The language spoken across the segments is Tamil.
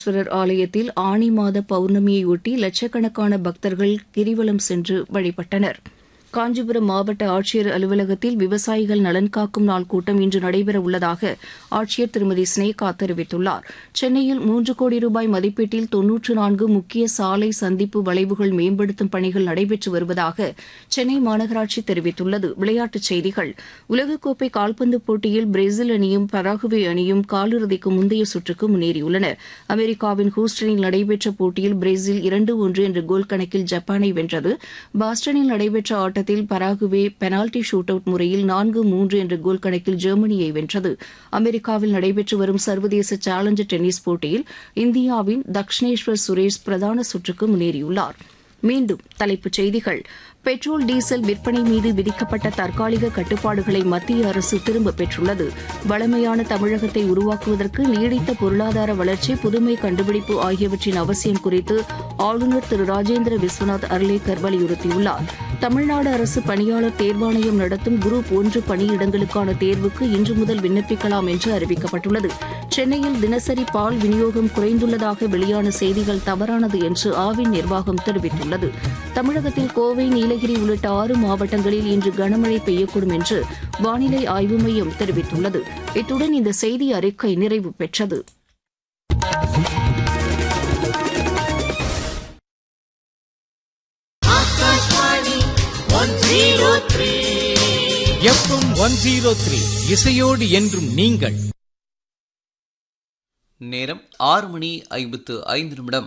ஈஸ்வரர் ஆலயத்தில் ஆனி மாத பௌர்ணமியையொட்டி லட்சக்கணக்கான பக்தர்கள் கிரிவலம் சென்று வழிபட்டனர் காஞ்சிபுரம் மாவட்ட ஆட்சியர் அலுவலகத்தில் விவசாயிகள் நலன் காக்கும் நாள் கூட்டம் இன்று நடைபெற உள்ளதாக ஆட்சியர் திருமதி ஸ்னேகா தெரிவித்துள்ளார் சென்னையில் மூன்று கோடி ரூபாய் மதிப்பீட்டில் தொன்னூற்று நான்கு முக்கிய சாலை சந்திப்பு வளைவுகள் மேம்படுத்தும் பணிகள் நடைபெற்று வருவதாக சென்னை மாநகராட்சி தெரிவித்துள்ளது விளையாட்டுச் செய்திகள் உலகக்கோப்பை கால்பந்து போட்டியில் பிரேசில் அணியும் பராகுவே அணியும் காலிறுதிக்கு முந்தைய சுற்றுக்கு முன்னேறியுள்ளன அமெரிக்காவின் ஹூஸ்டனில் நடைபெற்ற போட்டியில் பிரேசில் இரண்டு ஒன்று என்ற கோல் கணக்கில் ஜப்பானை வென்றது பாஸ்டனில் நடைபெற்ற ஆட்டத்தில் பராகுவே பெனால்டி ஷூட் அவுட் முறையில் நான்கு மூன்று என்ற கோல் கணக்கில் ஜெர்மனியை வென்றது அமெரிக்காவில் நடைபெற்று வரும் சர்வதேச சேலஞ்சர் டென்னிஸ் போட்டியில் இந்தியாவின் தக்ஷனேஸ்வர் சுரேஷ் பிரதான சுற்றுக்கு முன்னேறியுள்ளார் மீண்டும் தலைப்புச் செய்திகள் பெட்ரோல் டீசல் விற்பனை மீது விதிக்கப்பட்ட தற்காலிக கட்டுப்பாடுகளை மத்திய அரசு திரும்பப் பெற்றுள்ளது வளமையான தமிழகத்தை உருவாக்குவதற்கு நீடித்த பொருளாதார வளர்ச்சி புதுமை கண்டுபிடிப்பு ஆகியவற்றின் அவசியம் குறித்து ஆளுநர் திரு ராஜேந்திர விஸ்வநாத் அர்லேக்கர் வலியுறுத்தியுள்ளார் தமிழ்நாடு அரசு பணியாளர் தேர்வாணையம் நடத்தும் குரூப் ஒன்று பணியிடங்களுக்கான தேர்வுக்கு இன்று முதல் விண்ணப்பிக்கலாம் என்று அறிவிக்கப்பட்டுள்ளது சென்னையில் தினசரி பால் விநியோகம் குறைந்துள்ளதாக வெளியான செய்திகள் தவறானது என்று ஆவின் நிர்வாகம் தெரிவித்துள்ளது தமிழகத்தில் கோவை நீலகிரி உள்ளிட்ட ஆறு மாவட்டங்களில் இன்று கனமழை பெய்யக்கூடும் என்று வானிலை ஆய்வு மையம் தெரிவித்துள்ளது இத்துடன் இந்த செய்தி அறிக்கை நிறைவு பெற்றது எஃப்எம் ஒன் ஜீரோ த்ரீ இசையோடு என்றும் நீங்கள் நேரம் ஆறு மணி ஐம்பத்து ஐந்து நிமிடம்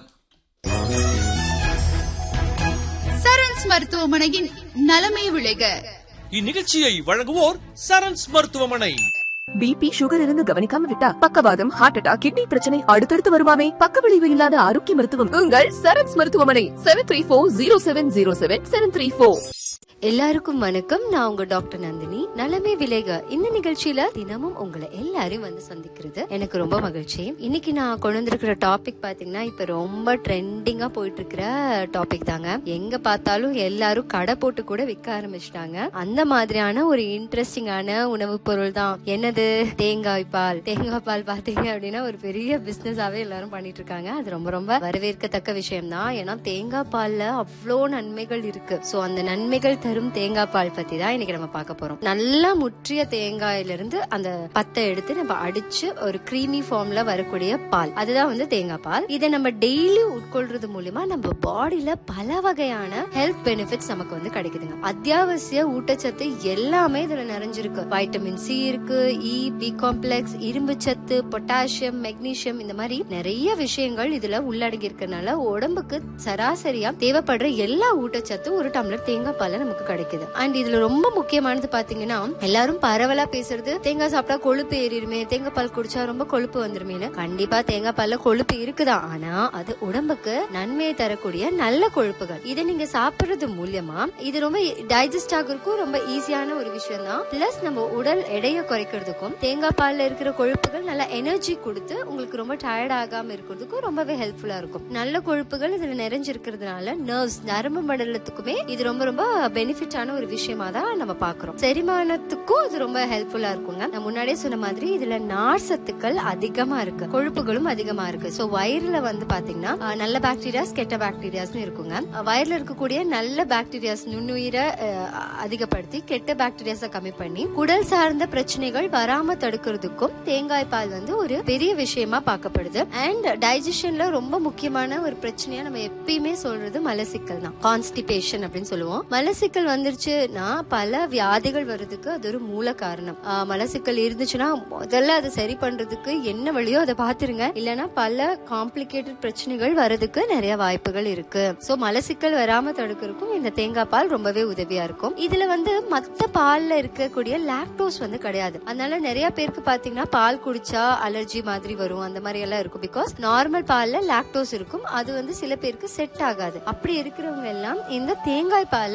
சரண்ஸ் மருத்துவமனையின் நலமே விளைக இந்நிகழ்ச்சியை வழங்குவோர் சரண்ஸ் மருத்துவமனை பிபி சுகர் இருந்து கவனிக்காம விட்டா பக்கவாதம் ஹார்ட் அட்டாக் கிட்னி பிரச்சனை அடுத்தடுத்து வருமாமே பக்க விளைவு இல்லாத ஆரோக்கிய மருத்துவம் உங்கள் சரண்ஸ் மருத்துவமனை seven three four zero seven zero seven seven three four எல்லாருக்கும் வணக்கம் நான் உங்க டாக்டர் நந்தினி நலமே விளைக இந்த நிகழ்ச்சியில தினமும் உங்களை எல்லாரையும் வந்து சந்திக்கிறது எனக்கு ரொம்ப மகிழ்ச்சி இன்னைக்கு நான் கொண்டு வந்திருக்கிற டாபிக் பாத்தீங்கன்னா இப்ப ரொம்ப ட்ரெண்டிங்கா போயிட்டு இருக்கிற டாபிக் தாங்க எங்க பார்த்தாலும் எல்லாரும் கடை போட்டு கூட விற்க ஆரம்பிச்சிட்டாங்க அந்த மாதிரியான ஒரு இன்ட்ரெஸ்டிங்கான உணவு பொருள் தான் என்னது தேங்காய் பால் தேங்காய் பால் பாத்தீங்க அப்படின்னா ஒரு பெரிய பிசினஸாவே எல்லாரும் பண்ணிட்டு இருக்காங்க அது ரொம்ப ரொம்ப வரவேற்கத்தக்க விஷயம் தான் ஏன்னா தேங்காய் பால்ல அவ்வளோ நன்மைகள் இருக்கு சோ அந்த நன்மைகள் தரும் தேங்காய் பால் பத்தி தான் இன்னைக்கு நம்ம பார்க்க போறோம் நல்லா முற்றிய தேங்காயில இருந்து அந்த பத்தை எடுத்து நம்ம அடிச்சு ஒரு கிரீமி ஃபார்ம்ல வரக்கூடிய பால் அதுதான் வந்து தேங்காய் பால் இதை நம்ம டெய்லி உட்கொள்றது மூலியமா நம்ம பாடியில பல வகையான ஹெல்த் பெனிஃபிட்ஸ் நமக்கு வந்து கிடைக்குதுங்க அத்தியாவசிய ஊட்டச்சத்து எல்லாமே இதுல நிறைஞ்சிருக்கு வைட்டமின் சி இருக்கு இ பி காம்ப்ளெக்ஸ் இரும்பு சத்து பொட்டாசியம் மெக்னீசியம் இந்த மாதிரி நிறைய விஷயங்கள் இதுல உள்ளடங்கி இருக்கறனால உடம்புக்கு சராசரியா தேவைப்படுற எல்லா ஊட்டச்சத்தும் ஒரு டம்ளர் தேங்காய் பால்ல நமக்கு கிடைக்குது அண்ட் இதுல ரொம்ப முக்கியமானது பாத்தீங்கன்னா எல்லாரும் பரவலா பேசுறது தேங்காய் சாப்பிட்டா கொழுப்பு ஏறிடுமே தேங்காய் பால் குடிச்சா ரொம்ப கொழுப்பு வந்துருமேனு கண்டிப்பா தேங்காய் பால்ல கொழுப்பு இருக்குதான் ஆனா அது உடம்புக்கு நன்மையை தரக்கூடிய நல்ல கொழுப்புகள் இதை நீங்க சாப்பிடுறது மூலியமா இது ரொம்ப டைஜஸ்ட் ஆகிறதுக்கும் ரொம்ப ஈஸியான ஒரு விஷயம் தான் பிளஸ் நம்ம உடல் எடையை குறைக்கிறதுக்கும் தேங்காய் பால்ல இருக்கிற கொழுப்புகள் நல்ல எனர்ஜி கொடுத்து உங்களுக்கு ரொம்ப டயர்ட் ஆகாம இருக்கிறதுக்கும் ரொம்பவே ஹெல்ப்ஃபுல்லா இருக்கும் நல்ல கொழுப்புகள் இதுல நிறைஞ்சிருக்கிறதுனால நர்வ்ஸ் நரம்பு மண்டலத்துக்குமே இது ரொம்ப ரொம்ப பெனிஃபிட்டான ஒரு விஷயமா தான் நம்ம பாக்குறோம் செரிமானத்துக்கும் இது ரொம்ப ஹெல்ப்ஃபுல்லா இருக்குங்க நான் முன்னாடியே சொன்ன மாதிரி இதுல நார் சத்துக்கள் அதிகமா இருக்கு கொழுப்புகளும் அதிகமா இருக்கு சோ வயிறுல வந்து பாத்தீங்கன்னா அஹ், நல்ல பாக்டீரியாஸ் கெட்ட பாக்டீரியாஸ்னு இருக்குங்க அஹ், வயிறுல இருக்கக்கூடிய நல்ல பாக்டீரியாஸ் நுண்ணுயிரை அஹ், அதிகப்படுத்தி கெட்ட பாக்டீரியாஸை கம்மி பண்ணி குடல் சார்ந்த பிரச்சனைகள் வராம தடுக்கிறதுக்கும் தேங்காய் பால் வந்து ஒரு பெரிய விஷயமா பார்க்கப்படுது அண்ட் டைஜஷன்ல ரொம்ப முக்கியமான ஒரு பிரச்சனையா நம்ம எப்பயுமே சொல்றது மலசிக்கல் தான் கான்ஸ்டிபேஷன் அப்படின்னு சொல்லுவோம் மலசிக்கல் வந்துருச்சுன்னா பல வியாதிகள் வர்றதுக்கு அது ஒரு மூல காரணம் ஆஹ் மலசிக்கல் இருந்துச்சுன்னா முதல்ல அதை சரி பண்றதுக்கு என்ன வழியோ அதை பாத்துருங்க இல்லைன்னா பல காம்ப்ளிகேட்டட் பிரச்சனைகள் வர்றதுக்கு நிறைய வாய்ப்புகள் இருக்கு சோ மலசிக்கல் வராம தடுக்கிறதுக்கும் இந்த தேங்காய் பால் ரொம்பவே உதவியா இருக்கும் இதுல வந்து மத்த பால்ல இருக்கக்கூடிய லாக்டோஸ் வந்து கிடையாது அதனால நிறைய பேருக்கு பாத்தீங்கன்னா பால் குடிச்சா அலர்ஜி மாதிரி வரும் அந்த மாதிரி எல்லாம் இருக்கும் பிகாஸ் நார்மல் பால்ல லாக்டோஸ் இருக்கும் அது வந்து சில பேருக்கு செட் ஆகாது அப்படி இருக்கிறவங்க எல்லாம் இந்த தேங்காய் பால்ல பால்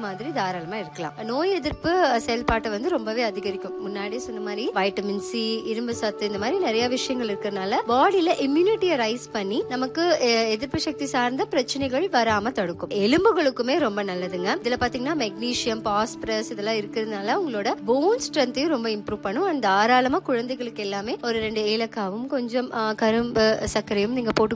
மாதிரி தாராளமா இருக்கலாம் நோய் எதிர்ப்பு அஹ், செயல்பாட்டை வந்து ரொம்பவே அதிகரிக்கும் முன்னாடியே சொன்ன மாதிரி வைட்டமின் சி இரும்பு சத்து இந்த மாதிரி நிறைய விஷயங்கள் இருக்கறனால பாடியில இம்யூனிட்டியை ரைஸ் பண்ணி நமக்கு அஹ், எதிர்ப்பு சக்தி சார்ந்த பிரச்சனைகள் வராம தடுக்கும் எலும்புகளுக்குமே ரொம்ப நல்லதுங்க இதுல பாத்தீங்கன்னா மெக்னீசியம் பாஸ்பரஸ் இதெல்லாம் இருக்கிறதுனால உங்களோட போன் ஸ்ட்ரென்த்தையும் ரொம்ப இம்ப்ரூவ் பண்ணும் அண்ட் தாராளமா குழந்தைகளுக்கு எல்லாமே ஒரு ரெண்டு ஏலக்காவும் கொஞ்சம் அஹ், கரும்பு சர்க்கரையும் நீங்க போட்டு